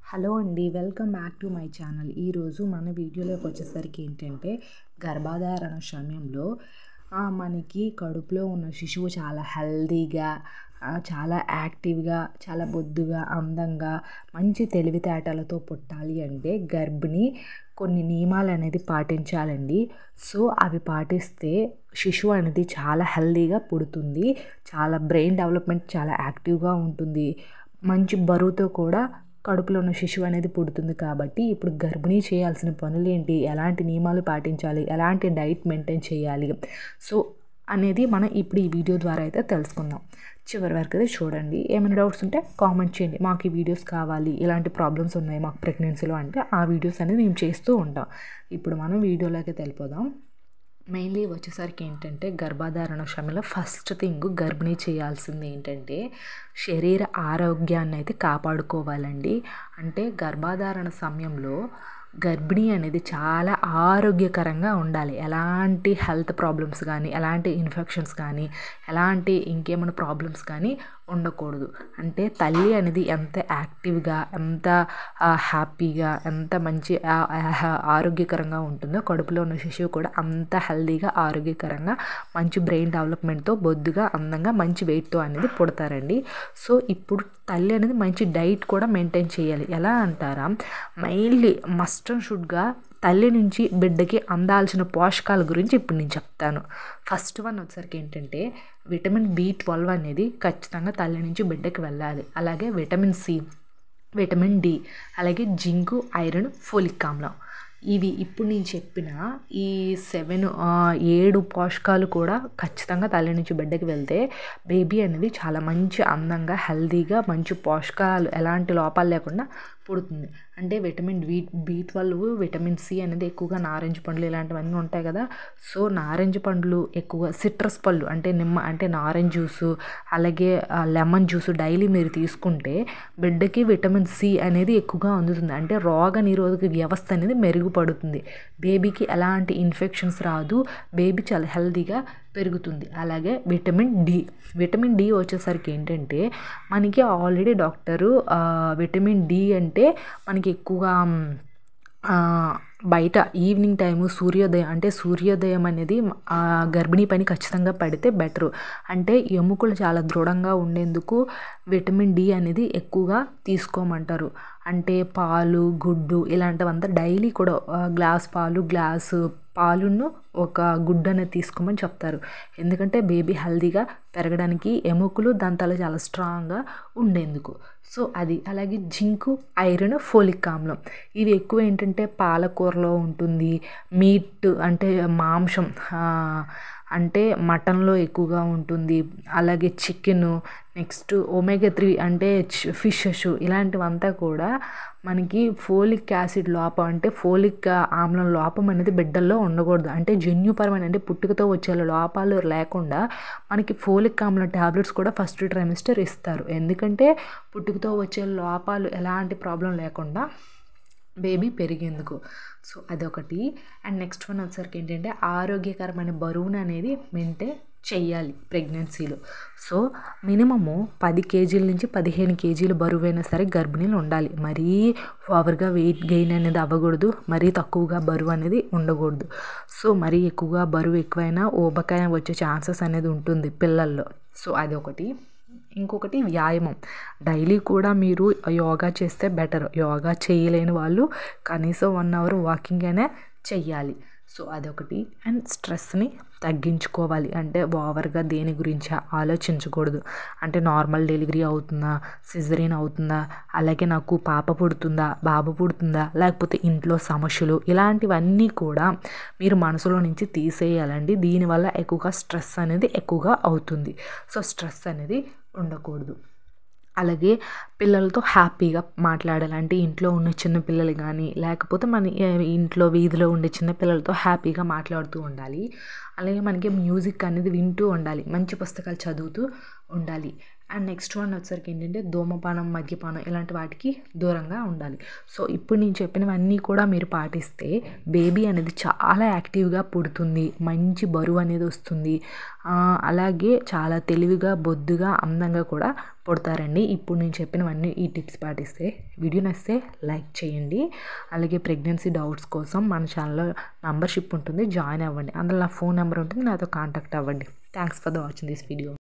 hello అండి welcome back to my channel ఈరోజు మన వీడియోలోకి వచ్చేసరికి ఏంటంటే గర్భధారణ సమయంలో ఆ, మనకి కడుపులో ఉన్న శిశువు చాలా హెల్దీగా ఆ, చాలా యాక్టివ్గా చాలా బొద్దుగా అందంగా మంచి తెలివితేటలతో పుట్టాలి అంటే గర్భిణి కొన్ని నియమాలు అనేది పాటించాలండి సో అవి పాటిస్తే శిశువు అనేది చాలా హెల్దీగా పుడుతుంది చాలా బ్రెయిన్ డెవలప్మెంట్ చాలా యాక్టివ్గా ఉంటుంది మంచి బరువుతో కూడా కడుపులో ఉన్న శిశువు అనేది పుడుతుంది కాబట్టి ఇప్పుడు గర్భిణీ చేయాల్సిన పనులు ఏంటి ఎలాంటి నియమాలు పాటించాలి ఎలాంటి డైట్ మెయింటైన్ చేయాలి సో అనేది మనం ఇప్పుడు ఈ వీడియో ద్వారా అయితే తెలుసుకుందాం చివరి వరకు అయితే చూడండి ఏమైనా డౌట్స్ ఉంటే కామెంట్ చేయండి మాకు ఈ వీడియోస్ కావాలి ఇలాంటి ప్రాబ్లమ్స్ ఉన్నాయి మాకు ప్రెగ్నెన్సీలో అంటే ఆ వీడియోస్ అనేది మేము చేస్తూ ఉంటాం ఇప్పుడు మనం వీడియోలోకి వెళ్ళిపోదాం మెయిన్లీ వచ్చేసరికి ఏంటంటే గర్భధారణ సమయంలో ఫస్ట్ థింగ్ గర్భిణీ చేయాల్సింది ఏంటంటే శరీర ఆరోగ్యాన్ని అయితే కాపాడుకోవాలండి అంటే గర్భధారణ సమయంలో గర్భిణీ అనేది చాలా ఆరోగ్యకరంగా ఉండాలి ఎలాంటి హెల్త్ ప్రాబ్లమ్స్ కానీ ఎలాంటి ఇన్ఫెక్షన్స్ కానీ ఎలాంటి ఇంకేమైనా ప్రాబ్లమ్స్ కానీ ఉండకూడదు అంటే తల్లి అనేది ఎంత యాక్టివ్గా ఎంత ఆ, హ్యాపీగా ఎంత మంచి ఆ, ఆ, ఆరోగ్యకరంగా ఉంటుందో కడుపులో ఉన్న శిశువు కూడా అంత హెల్దీగా ఆరోగ్యకరంగా మంచి బ్రెయిన్ డెవలప్మెంట్తో బొద్దుగా అందంగా మంచి వెయిట్తో అనేది పుడతారండి సో ఇప్పుడు తల్లి అనేది మంచి డైట్ కూడా మెయింటైన్ చేయాలి ఎలా అంటారా మెయిన్లీ మస్ట్ అండ్ షుడ్గా తల్లి నుంచి బిడ్డకి అందాల్సిన పోషకాల గురించి ఇప్పుడు నేను చెప్తాను ఫస్ట్ వన్ వచ్చేసరికి ఏంటంటే విటమిన్ బి ట్వెల్వ్ అనేది ఖచ్చితంగా తల్లి నుంచి బిడ్డకి వెళ్ళాలి అలాగే విటమిన్ సి విటమిన్ డి అలాగే జింకు ఐరన్ ఫోలిక్ ఆమ్లం ఇవి ఇప్పుడు నేను చెప్పిన ఈ సెవెన్ ఏడు పోషకాలు కూడా ఖచ్చితంగా తల్లి నుంచి బిడ్డకి వెళ్తే బేబీ అనేది చాలా మంచి అందంగా హెల్తీగా మంచి పోషకాలు ఎలాంటి లోపాలు లేకుండా పుడుతుంది అంటే vitamin B B twelve vitamin C అనేది ఎక్కువగా నారింజ పండ్లు ఇలాంటివన్నీ ఉంటాయి కదా సో నారింజ పండ్లు ఎక్కువగా సిట్రస్ పళ్ళు అంటే నిమ్మ అంటే నారెంజ్ జ్యూసు అలాగే ఆ, లెమన్ జ్యూస్ డైలీ మీరు తీసుకుంటే బిడ్డకి విటమిన్ సి అనేది ఎక్కువగా అందుతుంది అంటే రోగ నిరోధక వ్యవస్థ అనేది మెరుగుపడుతుంది బేబీకి ఎలాంటి ఇన్ఫెక్షన్స్ రాదు బేబీ చాలా హెల్తీగా పెరుగుతుంది అలాగే విటమిన్ డి విటమిన్ డి వచ్చేసరికి ఏంటంటే మనకి ఆల్రెడీ డాక్టరు ఆ, విటమిన్ డి అంటే మనకి ఎక్కువగా మ్, ఆ, బయట ఈవినింగ్ టైము సూర్యోదయం అంటే సూర్యోదయం అనేది ఆ, గర్భిణీ పైన ఖచ్చితంగా పడితే బెటరు అంటే ఎముకలు చాలా దృఢంగా ఉండేందుకు విటమిన్ డి అనేది ఎక్కువగా తీసుకోమంటారు అంటే పాలు గుడ్డు ఇలాంటివంతా డైలీ కూడా ఆ, గ్లాస్ పాలు గ్లాసు పాలును ఒక గుడ్డు అనేది తీసుకోమని చెప్తారు ఎందుకంటే బేబీ హెల్తీగా పెరగడానికి ఎముకలు దంతాలు చాలా స్ట్రాంగ్గా ఉండేందుకు సో అది అలాగే జింకు ఐరన్ ఫోలిక్ ఆమ్లం ఇవి ఎక్కువ ఏంటంటే పాలకూరలో ఉంటుంది మీట్ అంటే మాంసం ఆ, అంటే మటన్లో ఎక్కువగా ఉంటుంది అలాగే చికెన్ నెక్స్ట్ ఒమేగా త్రీ అంటే ఫిషెస్ ఇలాంటివంతా కూడా మనకి ఫోలిక్ యాసిడ్ లోపం అంటే ఫోలిక్ ఆమ్లం లోపం అనేది బిడ్డల్లో ఉండకూడదు అంటే జన్యుపరమైన అంటే పుట్టుకతో వచ్చే లోపాలు లేకుండా మనకి ఫోలిక్ ఆమ్లం టాబ్లెట్స్ కూడా ఫస్ట్ ట్రైమిస్టర్ ఇస్తారు ఎందుకంటే పుట్టుకతో వచ్చే లోపాలు ఎలాంటి ప్రాబ్లం లేకుండా బేబీ పెరిగేందుకు సో అదొకటి అండ్ నెక్స్ట్ వన్ వచ్చేసరికి ఏంటంటే ఆరోగ్యకరమైన బరువును అనేది మెయింటైన్ చెయ్యాలి ప్రెగ్నెన్సీలో సో మినిమము పది కేజీల నుంచి పదిహేను కేజీల బరువైనా సరే గర్భిణీలు ఉండాలి మరీ ఓవర్గా వెయిట్ గెయిన్ అనేది అవ్వకూడదు మరీ తక్కువగా బరువు అనేది ఉండకూడదు సో మరీ ఎక్కువగా బరువు ఎక్కువైనా ఊబకాయ వచ్చే ఛాన్సెస్ అనేది ఉంటుంది పిల్లల్లో సో అదొకటి ఇంకొకటి వ్యాయామం డైలీ కూడా మీరు యోగా చేస్తే బెటర్ యోగా చేయలేని వాళ్ళు కనీసం వన్ అవర్ వాకింగ్ అయినా చెయ్యాలి సో అదొకటి అండ్ స్ట్రెస్ని తగ్గించుకోవాలి అంటే ఓవర్గా దేని గురించి ఆలోచించకూడదు అంటే నార్మల్ డెలివరీ అవుతుందా సిజరీన్ అవుతుందా అలాగే నాకు పాప పుడుతుందా బాబు పుడుతుందా లేకపోతే ఇంట్లో సమస్యలు ఇలాంటివన్నీ కూడా మీరు మనసులో నుంచి తీసేయాలండి దీనివల్ల ఎక్కువగా స్ట్రెస్ అనేది ఎక్కువగా అవుతుంది సో స్ట్రెస్ అనేది ఉండకూడదు అలాగే పిల్లలతో హ్యాపీగా మాట్లాడాలి అంటే ఇంట్లో ఉన్న చిన్న పిల్లలు కానీ లేకపోతే మన ఏ, ఇంట్లో వీధిలో ఉండే చిన్న పిల్లలతో హ్యాపీగా మాట్లాడుతూ ఉండాలి అలాగే మనకి మ్యూజిక్ అనేది వింటూ ఉండాలి మంచి పుస్తకాలు చదువుతూ ఉండాలి అండ్ నెక్స్ట్ వన్ వచ్చేసరికి ఏంటంటే ధూమపానం మద్యపానం ఇలాంటి వాటికి దూరంగా ఉండాలి సో ఇప్పుడు నేను చెప్పినవన్నీ కూడా మీరు పాటిస్తే బేబీ అనేది చాలా యాక్టివ్గా పుడుతుంది మంచి బరువు అనేది వస్తుంది అలాగే చాలా తెలివిగా బొద్దుగా అందంగా కూడా పుడతారండి ఇప్పుడు నేను చెప్పినవన్నీ ఈ టిప్స్ పాటిస్తే వీడియో నచ్చితే లైక్ చేయండి అలాగే ప్రెగ్నెన్సీ డౌట్స్ కోసం మన ఛానల్లో మెంబర్షిప్ ఉంటుంది జాయిన్ అవ్వండి అందులో నా ఫోన్ నెంబర్ ఉంటుంది నాతో కాంటాక్ట్ అవ్వండి thanks for the watching this video